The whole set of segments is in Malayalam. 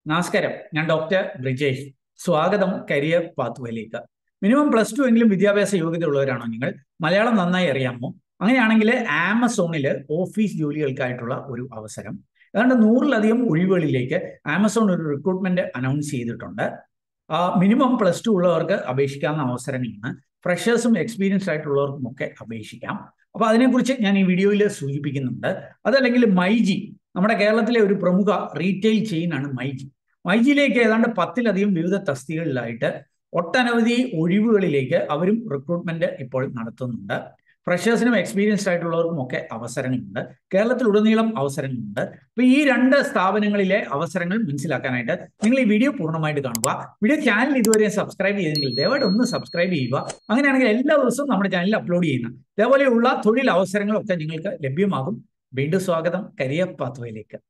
നമസ്കാരം ഞാൻ ഡോക്ടർ ബ്രിജേഷ് സ്വാഗതം കരിയർ പാത്വേയിലേക്ക് മിനിമം പ്ലസ് ടു എങ്കിലും വിദ്യാഭ്യാസ യോഗ്യത ഉള്ളവരാണോ നിങ്ങൾ മലയാളം നന്നായി അറിയാമോ അങ്ങനെയാണെങ്കിൽ ആമസോണിൽ ഓഫീസ് ജോലികൾക്കായിട്ടുള്ള ഒരു അവസരം ഏതാണ്ട് നൂറിലധികം ഒഴിവുകളിലേക്ക് ആമസോൺ ഒരു റിക്രൂട്ട്മെന്റ് അനൗൺസ് ചെയ്തിട്ടുണ്ട് മിനിമം പ്ലസ് ടു ഉള്ളവർക്ക് അപേക്ഷിക്കാവുന്ന അവസരങ്ങളാണ് ഫ്രഷേഴ്സും എക്സ്പീരിയൻസ്ഡ് ആയിട്ടുള്ളവർക്കും ഒക്കെ അപേക്ഷിക്കാം അപ്പൊ അതിനെക്കുറിച്ച് ഞാൻ ഈ വീഡിയോയിൽ സൂചിപ്പിക്കുന്നുണ്ട് അതല്ലെങ്കിൽ മൈജി നമ്മുടെ കേരളത്തിലെ ഒരു പ്രമുഖ റീറ്റെയിൽ ചെയിൻ ആണ് മൈജി മൈജിയിലേക്ക് ഏതാണ്ട് പത്തിലധികം വിവിധ തസ്തികകളിലായിട്ട് ഒട്ടനവധി ഒഴിവുകളിലേക്ക് അവരും റിക്രൂട്ട്മെന്റ് ഇപ്പോൾ നടത്തുന്നുണ്ട് ഫ്രഷേഴ്സിനും എക്സ്പീരിയൻസ്ഡ് ആയിട്ടുള്ളവർക്കും ഒക്കെ അവസരങ്ങളുണ്ട് കേരളത്തിലുടനീളം അവസരങ്ങളുണ്ട് അപ്പൊ ഈ രണ്ട് സ്ഥാപനങ്ങളിലെ അവസരങ്ങൾ മനസ്സിലാക്കാനായിട്ട് നിങ്ങൾ ഈ വീഡിയോ പൂർണ്ണമായിട്ട് കാണുക വീഡിയോ ചാനൽ ഇതുവരെ സബ്സ്ക്രൈബ് ചെയ്തെങ്കിൽ ദയവായിട്ട് ഒന്ന് സബ്സ്ക്രൈബ് ചെയ്യുക അങ്ങനെയാണെങ്കിൽ എല്ലാ ദിവസവും നമ്മുടെ ചാനലിൽ അപ്ലോഡ് ചെയ്യുന്ന ഇതേപോലെയുള്ള തൊഴിൽ അവസരങ്ങളൊക്കെ നിങ്ങൾക്ക് ലഭ്യമാകും വീണ്ടും സ്വാഗതം കരിയർ പാത്വയിലേക്ക്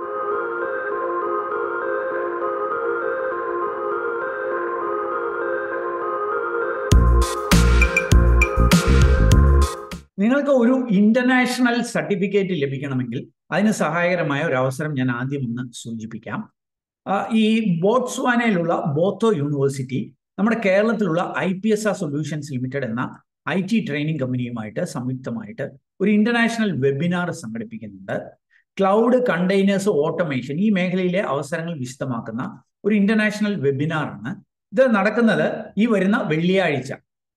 നിങ്ങൾക്ക് ഒരു ഇന്റർനാഷണൽ സർട്ടിഫിക്കറ്റ് ലഭിക്കണമെങ്കിൽ അതിന് സഹായകരമായ ഒരു അവസരം ഞാൻ ആദ്യം ഒന്ന് സൂചിപ്പിക്കാം ഈ ബോട്സ്വാനയിലുള്ള ബോത്തോ യൂണിവേഴ്സിറ്റി നമ്മുടെ കേരളത്തിലുള്ള I P S R solutions limited എന്ന ഐ ടി ട്രെയിനിങ് കമ്പനിയുമായിട്ട് സംയുക്തമായിട്ട് ഒരു ഇന്റർനാഷണൽ വെബിനാർ സംഘടിപ്പിക്കുന്നുണ്ട് ക്ലൗഡ് കണ്ടെയ്നേഴ്സ് ഓട്ടോമേഷൻ ഈ മേഖലയിലെ അവസരങ്ങൾ വിശദമാക്കുന്ന ഒരു ഇന്റർനാഷണൽ വെബിനാറാണ് ഇത് നടക്കുന്നത് ഈ വരുന്ന വെള്ളിയാഴ്ച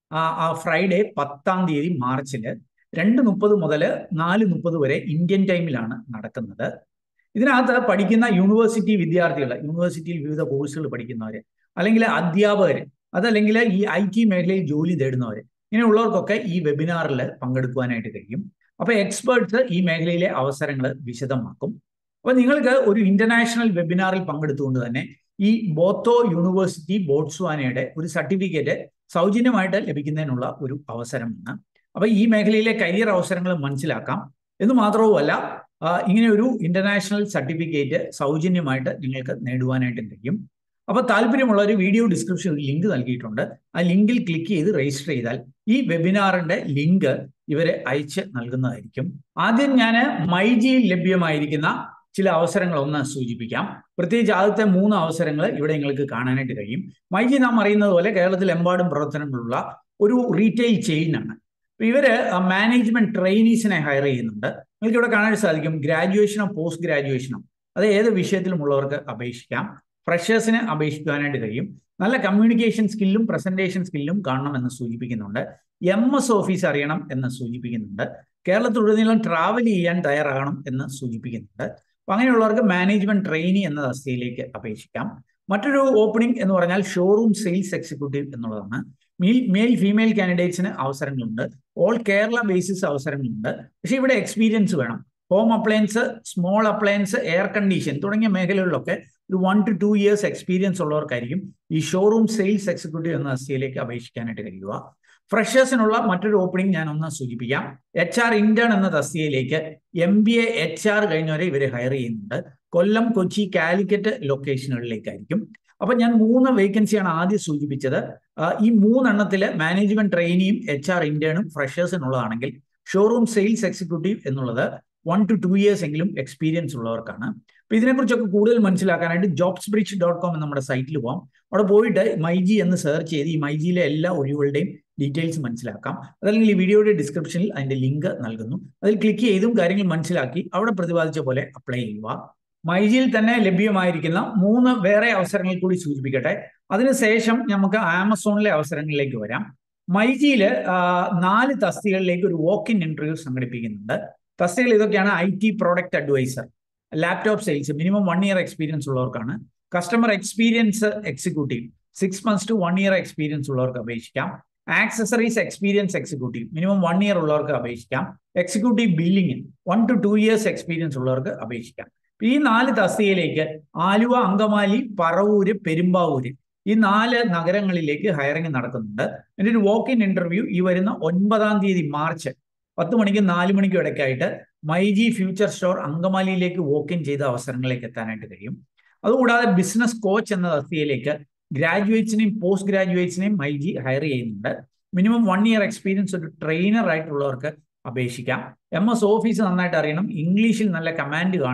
ആ ഫ്രൈഡേ പത്താം തീയതി മാർച്ചില് രണ്ട് മുപ്പത് മുതൽ നാല് മുപ്പത് വരെ ഇന്ത്യൻ ടൈമിലാണ് നടക്കുന്നത് ഇതിനകത്ത് പഠിക്കുന്ന യൂണിവേഴ്സിറ്റി വിദ്യാർത്ഥികൾ യൂണിവേഴ്സിറ്റിയിൽ വിവിധ കോഴ്സുകൾ പഠിക്കുന്നവർ അല്ലെങ്കിൽ അധ്യാപകർ അതല്ലെങ്കിൽ ഈ ഐ ടി മേഖലയിൽ ജോലി തേടുന്നവർ ഇങ്ങനെയുള്ളവർക്കൊക്കെ ഈ വെബിനാറിൽ പങ്കെടുക്കുവാനായിട്ട് കഴിയും അപ്പൊ എക്സ്പേർട്സ് ഈ മേഖലയിലെ അവസരങ്ങൾ വിശദമാക്കും അപ്പൊ നിങ്ങൾക്ക് ഒരു ഇന്റർനാഷണൽ വെബിനാറിൽ പങ്കെടുത്തുകൊണ്ട് തന്നെ ഈ ബോത്തോ യൂണിവേഴ്സിറ്റി ബോട്സ്വാനയുടെ ഒരു സർട്ടിഫിക്കറ്റ് സൗജന്യമായിട്ട് ലഭിക്കുന്നതിനുള്ള ഒരു അവസരമാണ് അപ്പൊ ഈ മേഖലയിലെ കരിയർ അവസരങ്ങൾ മനസ്സിലാക്കാം എന്ന് മാത്രവുമല്ല ഇങ്ങനെ ഒരു ഇന്റർനാഷണൽ സർട്ടിഫിക്കറ്റ് സൗജന്യമായിട്ട് നിങ്ങൾക്ക് നേടുവാനായിട്ട് കഴിയും അപ്പൊ താല്പര്യമുള്ള ഒരു വീഡിയോ ഡിസ്ക്രിപ്ഷനിൽ ലിങ്ക് നൽകിയിട്ടുണ്ട് ആ ലിങ്കിൽ ക്ലിക്ക് ചെയ്ത് രജിസ്റ്റർ ചെയ്താൽ ഈ വെബിനാറിന്റെ ലിങ്ക് ഇവരെ അയച്ച് നൽകുന്നതായിരിക്കും ആദ്യം ഞാൻ മൈജിയിൽ ലഭ്യമായിരിക്കുന്ന ചില അവസരങ്ങൾ ഒന്ന് സൂചിപ്പിക്കാം പ്രത്യേകിച്ച് ആദ്യത്തെ മൂന്ന് അവസരങ്ങൾ ഇവിടെ നിങ്ങൾക്ക് കാണാനായിട്ട് കഴിയും മൈജി നാം അറിയുന്നത് പോലെ കേരളത്തിലെമ്പാടും പ്രവർത്തനങ്ങളുള്ള ഒരു റീറ്റെയിൽ ചെയിനാണ് ഇവര് മാനേജ്മെന്റ് ട്രെയിനീസിനെ ഹയർ ചെയ്യുന്നുണ്ട് നിങ്ങൾക്ക് ഇവിടെ കാണാൻ സാധിക്കും ഗ്രാജുവേഷനോ പോസ്റ്റ് ഓഫ് അത് ഏത് വിഷയത്തിലുമുള്ളവർക്ക് അപേക്ഷിക്കാം ഫ്രഷേഴ്സിന് അപേക്ഷിക്കാനായിട്ട് കഴിയും നല്ല കമ്മ്യൂണിക്കേഷൻ സ്കില്ലും പ്രസന്റേഷൻ സ്കില്ലും കാണണമെന്ന് സൂചിപ്പിക്കുന്നുണ്ട് എം എസ് ഓഫീസ് അറിയണം എന്ന് സൂചിപ്പിക്കുന്നുണ്ട് കേരളത്തിലുടനീളം ട്രാവൽ ചെയ്യാൻ തയ്യാറാകണം എന്ന് സൂചിപ്പിക്കുന്നുണ്ട് അപ്പൊ അങ്ങനെയുള്ളവർക്ക് മാനേജ്മെന്റ് ട്രെയിനി എന്ന തസ്തിയിലേക്ക് അപേക്ഷിക്കാം മറ്റൊരു ഓപ്പണിംഗ് എന്ന് പറഞ്ഞാൽ ഷോറൂം സെയിൽസ് എക്സിക്യൂട്ടീവ് എന്നുള്ളതാണ് മെയിൽ മെയിൽ ഫീമെയിൽ കാൻഡിഡേറ്റ്സിന് അവസരങ്ങളുണ്ട് ഓൾ കേരള ബേസിസ് അവസരങ്ങളുണ്ട് പക്ഷെ ഇവിടെ എക്സ്പീരിയൻസ് വേണം home appliance small appliance air condition തുടങ്ങിയ മേഖലകളിലൊക്കെ ഒരു one two two years experience ഉള്ളവർക്കായിരിക്കും ഈ ഷോറൂം സെയിൽസ് എക്സിക്യൂട്ടീവ് എന്ന തസ്തിയിലേക്ക് അപേക്ഷിക്കാനായിട്ട് കഴിയുക ഫ്രഷേഴ്സിനുള്ള മറ്റൊരു ഓപ്പണിംഗ് ഞാൻ ഒന്ന് സൂചിപ്പിക്കാം എച്ച് ആർ ഇന്റേൺ എന്ന തസ്തികയിലേക്ക് M B A H R കഴിഞ്ഞവരെ ഇവരെ ഹയർ ചെയ്യുന്നുണ്ട് കൊല്ലം കൊച്ചി കാലിക്കറ്റ് ലൊക്കേഷനുകളിലേക്കായിരിക്കും അപ്പൊ ഞാൻ മൂന്ന് വേക്കൻസിയാണ് ആദ്യം സൂചിപ്പിച്ചത് ഈ മൂന്നെണ്ണത്തില് മാനേജ്മെന്റ് ട്രെയിനിയും എച്ച് ആർ ഇന്റേണും ഫ്രഷേഴ്സിനുള്ളതാണെങ്കിൽ ഷോറൂം സെയിൽസ് എക്സിക്യൂട്ടീവ് എന്നുള്ളത് വൺ ടു ടു ഇയേഴ്സ് എങ്കിലും എക്സ്പീരിയൻസ് ഉള്ളവർക്കാണ് അപ്പൊ ഇതിനെക്കുറിച്ചൊക്കെ കൂടുതൽ മനസ്സിലാക്കാനായിട്ട് ജോബ്സ് ബ്രിഡ്ജ് ഡോട്ട് കോം നമ്മുടെ സൈറ്റിൽ പോകാം അവിടെ പോയിട്ട് മൈജി എന്ന് സെർച്ച് ചെയ്ത് ഈ മൈജിയിലെ എല്ലാ ഒഴിവുകളുടെയും ഡീറ്റെയിൽസ് മനസ്സിലാക്കാം അതല്ലെങ്കിൽ ഈ വീഡിയോയുടെ ഡിസ്ക്രിപ്ഷനിൽ അതിന്റെ ലിങ്ക് നൽകുന്നു അതിൽ ക്ലിക്ക് ചെയ്തും കാര്യങ്ങൾ മനസ്സിലാക്കി അവിടെ പ്രതിപാദിച്ച പോലെ അപ്ലൈ ചെയ്യുക മൈജിയിൽ തന്നെ ലഭ്യമായിരിക്കുന്ന മൂന്ന് വേറെ അവസരങ്ങൾ കൂടി സൂചിപ്പിക്കട്ടെ അതിനുശേഷം നമുക്ക് ആമസോണിലെ അവസരങ്ങളിലേക്ക് വരാം മൈജിയിൽ നാല് തസ്തികളിലേക്ക് ഒരു വോക്ക് ഇൻ ഇന്റർവ്യൂ സംഘടിപ്പിക്കുന്നുണ്ട് തസ്തികൾ ഇതൊക്കെയാണ് I T product advisor laptop sales minimum one year experience ഉള്ളവർക്കാണ് customer experience executive six months to one year experience ഉള്ളവർക്ക് അപേക്ഷിക്കാം accessories experience executive minimum one year ഉള്ളവർക്ക് അപേക്ഷിക്കാം executive billing one two two years experience ഉള്ളവർക്ക് അപേക്ഷിക്കാം ഈ നാല് തസ്തികയിലേക്ക് ആലുവ അങ്കമാലി പറവൂര് പെരുമ്പാവൂര് ഈ നാല് നഗരങ്ങളിലേക്ക് ഹയറിംഗ് നടക്കുന്നുണ്ട് ഇതിന്റെ ഒരു വോക്ക് ഇൻ ഇന്റർവ്യൂ ഈ വരുന്ന ഒൻപതാം തീയതി മാർച്ച് പത്ത് മണിക്കും നാല് മണിക്കും ഇടയ്ക്കായിട്ട് മൈജി ഫ്യൂച്ചർ സ്റ്റോർ അങ്കമാലിയിലേക്ക് വോക്ക് ഇൻ ചെയ്ത അവസരങ്ങളിലേക്ക് എത്താനായിട്ട് കഴിയും അതുകൂടാതെ ബിസിനസ് കോച്ച് എന്ന തസ്തികയിലേക്ക് ഗ്രാജുവേറ്റ്സിനെയും പോസ്റ്റ് ഗ്രാജുവേറ്റ്സിനെയും മൈജി ഹയർ ചെയ്യുന്നുണ്ട് മിനിമം വൺ ഇയർ എക്സ്പീരിയൻസ് ഒരു ട്രെയിനർ ആയിട്ടുള്ളവർക്ക് അപേക്ഷിക്കാം എം എസ് ഓഫീസ് നന്നായിട്ട് അറിയണം ഇംഗ്ലീഷിൽ നല്ല കമാൻഡ് കാണണം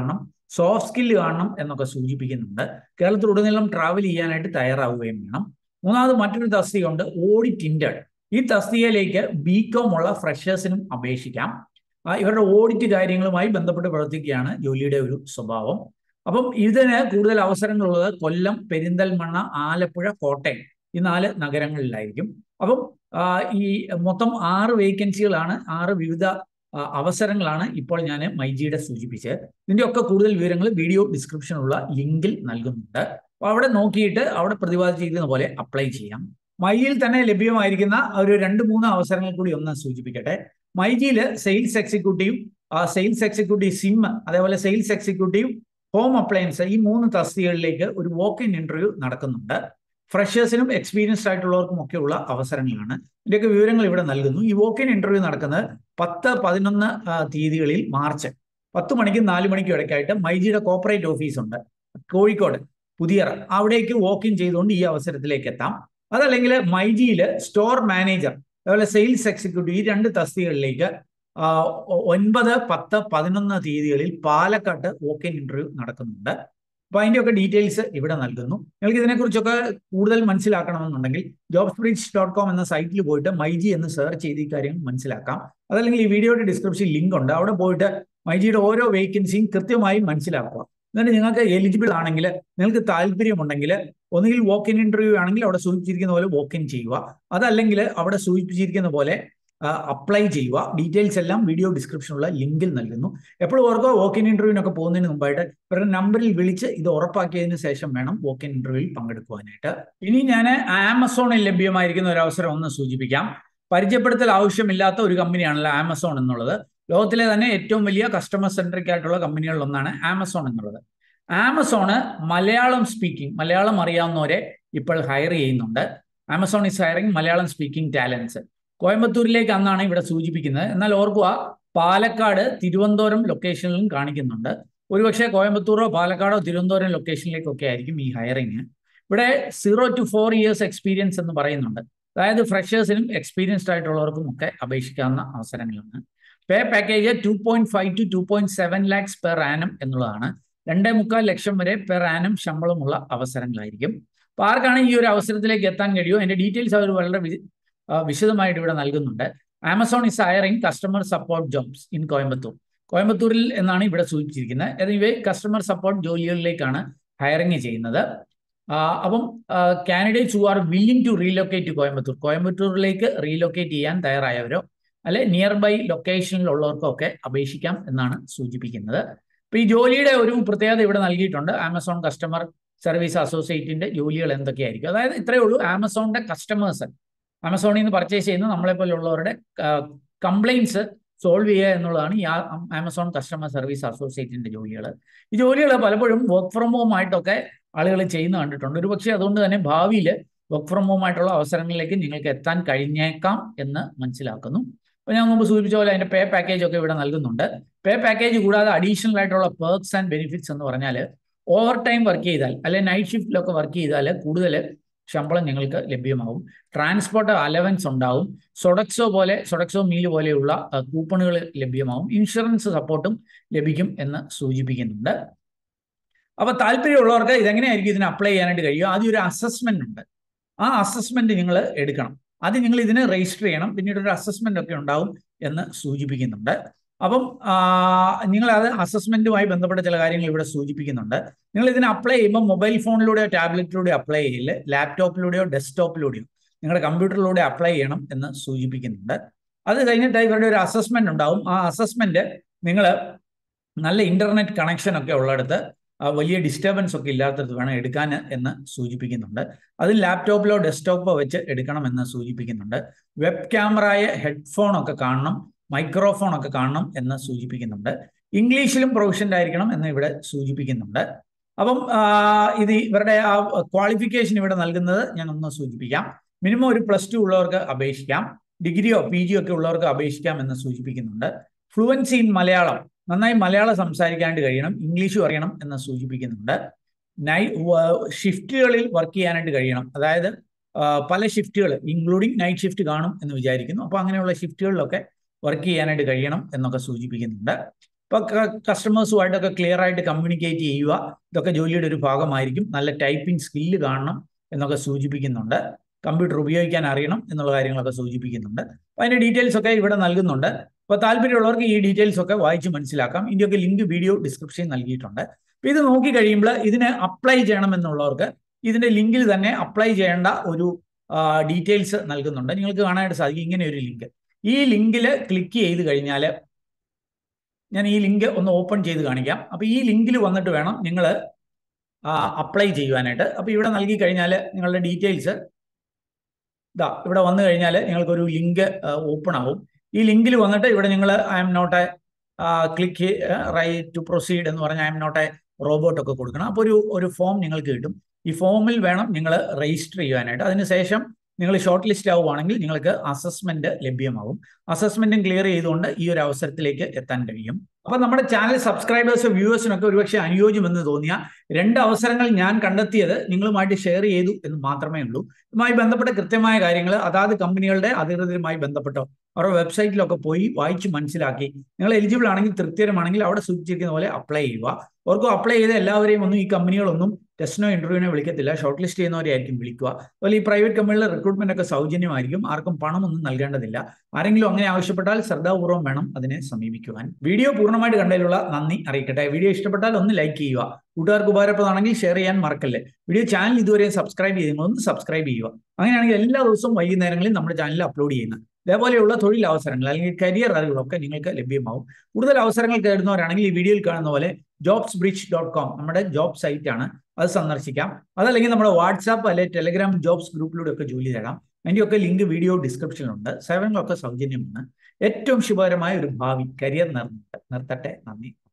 സോഫ്റ്റ് സ്കില്ല് കാണണം എന്നൊക്കെ സൂചിപ്പിക്കുന്നുണ്ട് കേരളത്തിലുടനീളം ട്രാവൽ ചെയ്യാനായിട്ട് തയ്യാറാവുകയും വേണം മൂന്നാമത് മറ്റൊരു തസ്തികയുണ്ട് ഓഡിറ്റ് ഇന്റേൺ ഈ തസ്തികയിലേക്ക് ബി കോം ഉള്ള ഫ്രഷേഴ്സിനും അപേക്ഷിക്കാം ഇവരുടെ ഓഡിറ്റ് കാര്യങ്ങളുമായി ബന്ധപ്പെട്ട് പ്രവർത്തിക്കുകയാണ് ജോലിയുടെ ഒരു സ്വഭാവം അപ്പം ഇതിന് കൂടുതൽ അവസരങ്ങളുള്ളത് കൊല്ലം പെരിന്തൽമണ്ണ ആലപ്പുഴ കോട്ടയം ഈ നാല് നഗരങ്ങളിലായിരിക്കും അപ്പം ഈ മൊത്തം ആറ് വേക്കൻസികളാണ് ആറ് വിവിധ അവസരങ്ങളാണ് ഇപ്പോൾ ഞാൻ മൈജിയുടെ സൂചിപ്പിച്ചത് ഇതിന്റെ ഒക്കെ കൂടുതൽ വിവരങ്ങൾ വീഡിയോ ഡിസ്ക്രിപ്ഷനുള്ള ലിങ്കിൽ നൽകുന്നുണ്ട് അപ്പോൾ അവിടെ നോക്കിയിട്ട് അവിടെ പ്രതിപാദിച്ചിരിക്കുന്ന പോലെ അപ്ലൈ ചെയ്യാം മൈജിയിൽ തന്നെ ലഭ്യമായിരിക്കുന്ന ഒരു രണ്ട് മൂന്ന് അവസരങ്ങൾ കൂടി ഒന്ന് സൂചിപ്പിക്കട്ടെ മൈജിയിൽ sales executive sales executive SIM അതേപോലെ സെയിൽസ് എക്സിക്യൂട്ടീവ് ഹോം അപ്ലയൻസ് ഈ മൂന്ന് തസ്തികകളിലേക്ക് ഒരു വോക്ക് ഇൻ ഇന്റർവ്യൂ നടക്കുന്നുണ്ട് ഫ്രഷേഴ്സിനും എക്സ്പീരിയൻസ്ഡ് ആയിട്ടുള്ളവർക്കും ഒക്കെയുള്ള അവസരങ്ങളാണ് ഇതിന്റെയൊക്കെ വിവരങ്ങൾ ഇവിടെ നൽകുന്നു ഈ വോക്ക് ഇൻ ഇന്റർവ്യൂ നടക്കുന്നത് പത്ത് പതിനൊന്ന് തീയതികളിൽ മാർച്ച് പത്ത് മണിക്കും നാല് മണിക്കും ഇടയ്ക്കായിട്ട് മൈജിയുടെ കോപ്പറേറ്റ് ഓഫീസ് ഉണ്ട് കോഴിക്കോട് പുതിയറ അവിടേക്ക് വോക്ക് ഇൻ ചെയ്തുകൊണ്ട് ഈ അവസരത്തിലേക്ക് എത്താം അതല്ലെങ്കിൽ മൈജിയിൽ സ്റ്റോർ മാനേജർ അതുപോലെ സെയിൽസ് എക്സിക്യൂട്ടീവ് ഈ രണ്ട് തസ്തികകളിലേക്ക് ഒൻപത് പത്ത് പതിനൊന്ന് തീയതികളിൽ പാലക്കാട്ട് വോക്ക് ഇൻ ഇന്റർവ്യൂ നടക്കുന്നുണ്ട് അപ്പൊ അതിന്റെയൊക്കെ ഡീറ്റെയിൽസ് ഇവിടെ നൽകുന്നു നിങ്ങൾക്ക് ഇതിനെക്കുറിച്ചൊക്കെ കൂടുതൽ മനസ്സിലാക്കണമെന്നുണ്ടെങ്കിൽ ജോബ്സ് ബ്രിഡ്ജ് ഡോട്ട് കോം എന്ന സൈറ്റിൽ പോയിട്ട് മൈജി എന്ന് സെർച്ച് ചെയ്ത് ഈ കാര്യങ്ങൾ മനസ്സിലാക്കാം അതല്ലെങ്കിൽ ഈ വീഡിയോയുടെ ഡിസ്ക്രിപ്ഷൻ ലിങ്ക് ഉണ്ട് അവിടെ പോയിട്ട് മൈജിയുടെ ഓരോ വേക്കൻസിയും കൃത്യമായി മനസ്സിലാക്കുക എന്നിട്ട് നിങ്ങൾക്ക് എലിജിബിൾ ആണെങ്കിൽ നിങ്ങൾക്ക് താല്പര്യമുണ്ടെങ്കിൽ ഒന്നുകിൽ വോക്ക് ഇൻ ഇന്റർവ്യൂ ആണെങ്കിൽ അവിടെ സൂചിപ്പിച്ചിരിക്കുന്ന പോലെ വോക്ക് ഇൻ ചെയ്യുക അതല്ലെങ്കിൽ അവിടെ സൂചിപ്പിച്ചിരിക്കുന്ന പോലെ അപ്ലൈ ചെയ്യുക ഡീറ്റെയിൽസ് എല്ലാം വീഡിയോ ഡിസ്ക്രിപ്ഷനുള്ള ലിങ്കിൽ നൽകുന്നു എപ്പോഴും ഓർക്കുക വോക്ക് ഇൻ ഇന്റർവ്യൂവിനൊക്കെ പോകുന്നതിന് മുമ്പായിട്ട് ഇവരുടെ നമ്പറിൽ വിളിച്ച് ഇത് ഉറപ്പാക്കിയതിന് ശേഷം വേണം വോക്ക് ഇൻ ഇന്റർവ്യൂവിൽ പങ്കെടുക്കുവാനായിട്ട് ഇനി ഞാൻ ആമസോണിൽ ലഭ്യമായിരിക്കുന്ന ഒരു അവസരം ഒന്ന് സൂചിപ്പിക്കാം പരിചയപ്പെടുത്തൽ ആവശ്യമില്ലാത്ത ഒരു കമ്പനിയാണല്ലോ ആമസോൺ എന്നുള്ളത് ലോകത്തിലെ തന്നെ ഏറ്റവും വലിയ കസ്റ്റമർ സെൻട്രിക് ആയിട്ടുള്ള കമ്പനികളിൽ ഒന്നാണ് ആമസോൺ എന്നുള്ളത് ആമസോണ് മലയാളം സ്പീക്കിംഗ് മലയാളം അറിയാവുന്നവരെ ഇപ്പോൾ ഹയർ ചെയ്യുന്നുണ്ട് Amazon is hiring Malayalam speaking talents കോയമ്പത്തൂരിലേക്ക് അന്നാണ് ഇവിടെ സൂചിപ്പിക്കുന്നത് എന്നാൽ ഓർക്കുക പാലക്കാട് തിരുവനന്തപുരം ലൊക്കേഷനിലും കാണിക്കുന്നുണ്ട് ഒരുപക്ഷെ കോയമ്പത്തൂരോ പാലക്കാടോ തിരുവനന്തപുരം ലൊക്കേഷനിലേക്കൊക്കെ ആയിരിക്കും ഈ ഹയറിങ് ഇവിടെ zero to four years experience എന്ന് പറയുന്നുണ്ട് അതായത് ഫ്രഷേഴ്സിനും എക്സ്പീരിയൻസ്ഡ് ആയിട്ടുള്ളവർക്കും ഒക്കെ അപേക്ഷിക്കാവുന്ന അവസരങ്ങളാണ് pay package two point five to two point seven lakhs per annum എന്നുള്ളതാണ് രണ്ടേ മുക്കാൽ ലക്ഷം വരെ പെർ ആനം ശമ്പളമുള്ള അവസരങ്ങളായിരിക്കും അപ്പൊ ആർക്കാണ് ഈ ഒരു അവസരത്തിലേക്ക് എത്താൻ കഴിയുമോ അതിന്റെ ഡീറ്റെയിൽസ് അവർ വളരെ വിശദമായിട്ട് ഇവിടെ നൽകുന്നുണ്ട് Amazon is hiring customer support jobs in Coimbatore കോയമ്പത്തൂരിൽ എന്നാണ് ഇവിടെ സൂചിപ്പിച്ചിരിക്കുന്നത് ഇവ കസ്റ്റമർ സപ്പോർട്ട് ജോലികളിലേക്കാണ് ഹയറിംഗ് ചെയ്യുന്നത് അപ്പം candidates who are willing to relocate to Coimbatore കോയമ്പത്തൂരിലേക്ക് റീലൊക്കേറ്റ് ചെയ്യാൻ തയ്യാറായവരോ അല്ലെ നിയർ ബൈ ലൊക്കേഷനിലുള്ളവർക്കൊക്കെ അപേക്ഷിക്കാം എന്നാണ് സൂചിപ്പിക്കുന്നത് അപ്പൊ ഈ ജോലിയുടെ ഒരു പ്രത്യേകത ഇവിടെ നൽകിയിട്ടുണ്ട് ആമസോൺ കസ്റ്റമർ സർവീസ് അസോസിയേറ്റിന്റെ ജോലികൾ എന്തൊക്കെയായിരിക്കും അതായത് ഇത്രയേ ഉള്ളൂ ആമസോണിന്റെ കസ്റ്റമേഴ്സ് ആമസോണിൽ നിന്ന് പർച്ചേസ് ചെയ്യുന്ന നമ്മളെ പോലുള്ളവരുടെ കംപ്ലൈൻസ് സോൾവ് ചെയ്യുക എന്നുള്ളതാണ് ഈ ആമസോൺ കസ്റ്റമർ സർവീസ് അസോസിയേറ്റിന്റെ ജോലികൾ ഈ ജോലികൾ പലപ്പോഴും വർക്ക് ഫ്രം ഹോം ആയിട്ടൊക്കെ ആളുകൾ ചെയ്യുന്ന കണ്ടിട്ടുണ്ട് ഒരുപക്ഷെ അതുകൊണ്ട് തന്നെ ഭാവിയിൽ വർക്ക് ഫ്രം ഹോം ആയിട്ടുള്ള അവസരങ്ങളിലേക്ക് നിങ്ങൾക്ക് എത്താൻ കഴിഞ്ഞേക്കാം എന്ന് മനസ്സിലാക്കുന്നു അപ്പോൾ ഞാൻ മുമ്പ് സൂചിപ്പിച്ച പോലെ അതിന്റെ പേ പാക്കേജ് ഒക്കെ ഇവിടെ നൽകുന്നുണ്ട് പേ പാക്കേജ് കൂടാതെ അഡീഷണൽ ആയിട്ടുള്ള പേർക്സ് ആൻഡ് ബെനിഫിറ്റ്സ് എന്ന് പറഞ്ഞാൽ ഓവർ ടൈം വർക്ക് ചെയ്താൽ അല്ലെ നൈറ്റ് ഷിഫ്റ്റിലൊക്കെ വർക്ക് ചെയ്താൽ കൂടുതൽ ശമ്പളം നിങ്ങൾക്ക് ലഭ്യമാവും ട്രാൻസ്പോർട്ട് അലവൻസ് ഉണ്ടാവും സൊഡക്സോ പോലെ സൊഡക്സോ മീൽ പോലെയുള്ള കൂപ്പണുകൾ ലഭ്യമാവും ഇൻഷുറൻസ് സപ്പോർട്ടും ലഭിക്കും എന്ന് സൂചിപ്പിക്കുന്നുണ്ട് അപ്പൊ താല്പര്യമുള്ളവർക്ക് ഇതെങ്ങനെയായിരിക്കും ഇതിന് അപ്ലൈ ചെയ്യാനായിട്ട് കഴിയും ആദ്യം ഒരു അസസ്മെന്റ് ഉണ്ട് ആ അസസ്മെന്റ് നിങ്ങൾ എടുക്കണം ആദ്യം നിങ്ങൾ ഇതിന് രജിസ്റ്റർ ചെയ്യണം പിന്നീട് ഒരു അസസ്മെന്റ് ഒക്കെ ഉണ്ടാവും എന്ന് സൂചിപ്പിക്കുന്നുണ്ട് അപ്പം നിങ്ങൾ അത് അസസ്മെന്റുമായി ബന്ധപ്പെട്ട ചില കാര്യങ്ങൾ ഇവിടെ സൂചിപ്പിക്കുന്നുണ്ട് നിങ്ങൾ ഇതിന് അപ്ലൈ ചെയ്യുമ്പോൾ മൊബൈൽ ഫോണിലൂടെയോ ടാബ്ലറ്റിലൂടെയോ അപ്ലൈ ചെയ്യില്ല ലാപ്ടോപ്പിലൂടെയോ ഡെസ്ക്ടോപ്പിലൂടെയോ നിങ്ങളുടെ കമ്പ്യൂട്ടറിലൂടെ അപ്ലൈ ചെയ്യണം എന്ന് സൂചിപ്പിക്കുന്നുണ്ട് അത് കഴിഞ്ഞിട്ട് ഇവരുടെ ഒരു അസസ്മെന്റ് ഉണ്ടാവും ആ അസസ്മെന്റ് നിങ്ങൾ നല്ല ഇന്റർനെറ്റ് കണക്ഷൻ ഒക്കെ ഉള്ളിടത്ത് വലിയ ഡിസ്റ്റർബൻസ് ഒക്കെ ഇല്ലാത്തത് വേണം എടുക്കാൻ എന്ന് സൂചിപ്പിക്കുന്നുണ്ട് അത് ലാപ്ടോപ്പിലോ ഡെസ്ക്ടോപ്പോ വെച്ച് എടുക്കണമെന്ന് സൂചിപ്പിക്കുന്നുണ്ട് വെബ് ക്യാമറയ ഹെഡ്ഫോൺ ഒക്കെ കാണണം മൈക്രോഫോൺ ഒക്കെ കാണണം എന്ന് സൂചിപ്പിക്കുന്നുണ്ട് ഇംഗ്ലീഷിലും പ്രൊഫഷൻ്റ് ആയിരിക്കണം എന്ന് ഇവിടെ സൂചിപ്പിക്കുന്നുണ്ട് അപ്പം ഇത് ഇവരുടെ ആ ക്വാളിഫിക്കേഷൻ ഇവിടെ നൽകുന്നത് ഞാൻ ഒന്ന് സൂചിപ്പിക്കാം മിനിമം ഒരു പ്ലസ് ടു ഉള്ളവർക്ക് അപേക്ഷിക്കാം ഡിഗ്രിയോ പി ജിയോ ഒക്കെ ഉള്ളവർക്ക് അപേക്ഷിക്കാം എന്ന് സൂചിപ്പിക്കുന്നുണ്ട് ഫ്ലുവൻസി ഇൻ മലയാളം നന്നായി മലയാളം സംസാരിക്കാണ്ട് കഴിയണം ഇംഗ്ലീഷും അറിയണം എന്ന് സൂചിപ്പിക്കുന്നുണ്ട് നൈ ഷിഫ്റ്റുകളിൽ വർക്ക് ചെയ്യാനായിട്ട് കഴിയണം അതായത് പല ഷിഫ്റ്റുകൾ ഇൻക്ലൂഡിങ് നൈറ്റ് ഷിഫ്റ്റ് കാണും എന്ന് വിചാരിക്കുന്നു അപ്പോൾ അങ്ങനെയുള്ള ഷിഫ്റ്റുകളിലൊക്കെ വർക്ക് ചെയ്യാനായിട്ട് കഴിയണം എന്നൊക്കെ സൂചിപ്പിക്കുന്നുണ്ട് ഇപ്പോൾ കസ്റ്റമേഴ്സുമായിട്ടൊക്കെ ക്ലിയർ ആയിട്ട് കമ്മ്യൂണിക്കേറ്റ് ചെയ്യുക ഇതൊക്കെ ജോലിയുടെ ഒരു ഭാഗമായിരിക്കും നല്ല ടൈപ്പിംഗ് സ്കില്ല് കാണണം എന്നൊക്കെ സൂചിപ്പിക്കുന്നുണ്ട് കമ്പ്യൂട്ടർ ഉപയോഗിക്കാൻ അറിയണം എന്നുള്ള കാര്യങ്ങളൊക്കെ സൂചിപ്പിക്കുന്നുണ്ട് അപ്പോൾ അതിൻ്റെ ഡീറ്റെയിൽസ് ഒക്കെ ഇവിടെ നൽകുന്നുണ്ട് അപ്പോൾ താല്പര്യമുള്ളവർക്ക് ഈ ഡീറ്റെയിൽസ് ഒക്കെ വായിച്ച് മനസ്സിലാക്കാം ഇതിൻ്റെയൊക്കെ ലിങ്ക് വീഡിയോ ഡിസ്ക്രിപ്ഷനിൽ നൽകിയിട്ടുണ്ട് അപ്പോൾ ഇത് നോക്കി കഴിയുമ്പോൾ ഇതിന് അപ്ലൈ ചെയ്യണമെന്നുള്ളവർക്ക് ഇതിൻ്റെ ലിങ്കിൽ തന്നെ അപ്ലൈ ചെയ്യേണ്ട ഒരു ഡീറ്റെയിൽസ് നൽകുന്നുണ്ട് നിങ്ങൾക്ക് കാണാനായിട്ട് സാധിക്കും ഇങ്ങനെ ഒരു ലിങ്ക് ഈ ലിങ്കിൽ ക്ലിക്ക് ചെയ്ത് കഴിഞ്ഞാൽ ഞാൻ ഈ ലിങ്ക് ഒന്ന് ഓപ്പൺ ചെയ്ത് കാണിക്കാം അപ്പോൾ ഈ ലിങ്കിൽ വന്നിട്ട് വേണം നിങ്ങൾ അപ്ലൈ ചെയ്യുവാനായിട്ട് അപ്പോൾ ഇവിടെ നൽകി കഴിഞ്ഞാൽ നിങ്ങളുടെ ഡീറ്റെയിൽസ് ഇതാ ഇവിടെ വന്നു കഴിഞ്ഞാൽ നിങ്ങൾക്കൊരു ലിങ്ക് ഓപ്പൺ ആവും ഈ ലിങ്കിൽ വന്നിട്ട് ഇവിടെ നിങ്ങൾ I'm not a click right to proceed എന്ന് പറഞ്ഞാൽ I'm not a robot ഒക്കെ കൊടുക്കണം അപ്പോൾ ഒരു ഒരു ഫോം നിങ്ങൾക്ക് കിട്ടും ഈ ഫോമിൽ വേണം നിങ്ങൾ രജിസ്റ്റർ ചെയ്യുവാനായിട്ട് അതിനുശേഷം നിങ്ങൾ ഷോർട്ട് ലിസ്റ്റ് ആവുകയാണെങ്കിൽ നിങ്ങൾക്ക് അസസ്മെന്റ് ലഭ്യമാവും അസസ്മെന്റും ക്ലിയർ ചെയ്തുകൊണ്ട് ഈ ഒരു അവസരത്തിലേക്ക് എത്താൻ കഴിയും അപ്പൊ നമ്മുടെ ചാനൽ സബ്സ്ക്രൈബേഴ്സ് വ്യൂവേഴ്സിനൊക്കെ ഒരുപക്ഷെ അനുയോജ്യമെന്ന് തോന്നിയ രണ്ട് അവസരങ്ങൾ ഞാൻ കണ്ടെത്തിയത് നിങ്ങളുമായിട്ട് ഷെയർ ചെയ്തു എന്ന് മാത്രമേ ഉള്ളൂ ഇതുമായി ബന്ധപ്പെട്ട കൃത്യമായ കാര്യങ്ങൾ അതാത് കമ്പനികളുടെ അധികൃതരുമായി ബന്ധപ്പെട്ടോ അവരുടെ വെബ്സൈറ്റിലൊക്കെ പോയി വായിച്ച് മനസ്സിലാക്കി നിങ്ങൾ എലിജിബിൾ ആണെങ്കിൽ തൃപ്തികരമാണെങ്കിൽ അവിടെ സൂചിച്ചിരിക്കുന്ന പോലെ അപ്ലൈ ചെയ്യുക അവർക്കും അപ്ലൈ ചെയ്ത എല്ലാവരെയും ഒന്നും ഈ കമ്പനികളൊന്നും ടെസ്റ്റിനോ ഇന്റർവ്യൂവിനോ വിളിക്കത്തില്ല ഷോർട്ട് ലിസ്റ്റ് ചെയ്യുന്നവരെ ആയിരിക്കും വിളിക്കുക അതുപോലെ ഈ പ്രൈവറ്റ് കമ്പനികളിലെ റിക്രൂട്ട്മെന്റ് ഒക്കെ സൗജന്യമായിരിക്കും ആർക്കും പണമൊന്നും നൽകേണ്ടതില്ല ആരെങ്കിലും അങ്ങനെ ആവശ്യപ്പെട്ടാൽ ശ്രദ്ധാപൂർവ്വം വേണം അതിനെ സമീപിക്കുവാൻ വീഡിയോ പൂർണ്ണമായിട്ട് കണ്ടതിലുള്ള നന്ദി അറിയിക്കട്ടെ വീഡിയോ ഇഷ്ടപ്പെട്ടാൽ ഒന്ന് ലൈക്ക് ചെയ്യുക കൂട്ടുകാർക്ക് ഉപകാരപ്രദമാണെങ്കിൽ ഷെയർ ചെയ്യാൻ മറക്കല്ലേ വീഡിയോ ചാനൽ ഇതുവരെ സബ്സ്ക്രൈബ് ചെയ്തെങ്കിൽ ഒന്ന് സബ്സ്ക്രൈബ് ചെയ്യുക അങ്ങനെയാണെങ്കിൽ എല്ലാ ദിവസവും വൈകുന്നേരങ്ങളിൽ നമ്മുടെ ചാനലിൽ അപ്ലോഡ് ചെയ്യുന്നത് ഇതേപോലെയുള്ള തൊഴിൽ അവസരങ്ങൾ അല്ലെങ്കിൽ കരിയർ അറിവുകളൊക്കെ നിങ്ങൾക്ക് ലഭ്യമാവും കൂടുതൽ അവസരങ്ങൾ തേടുന്നവരാണെങ്കിൽ ഈ വീഡിയോയിൽ കാണുന്ന പോലെ ജോബ്സ് ബ്രിഡ്ജ് ഡോട്ട് കോം നമ്മുടെ ജോബ് സൈറ്റ് ആണ് അത് സന്ദർശിക്കാം അതല്ലെങ്കിൽ നമ്മുടെ വാട്സാപ്പ് അല്ലെങ്കിൽ ടെലഗ്രാം ജോബ്സ് ഗ്രൂപ്പിലൂടെ ഒക്കെ ജോലി തേടാം അതിൻ്റെയൊക്കെ ലിങ്ക് വീഡിയോ ഡിസ്ക്രിപ്ഷനിലുണ്ട് സേവനങ്ങളൊക്കെ സൗജന്യമാണ് ഏറ്റവും ശുഭകരമായ ഒരു ഭാവി കരിയർ നിർത്തട്ടെ നന്ദി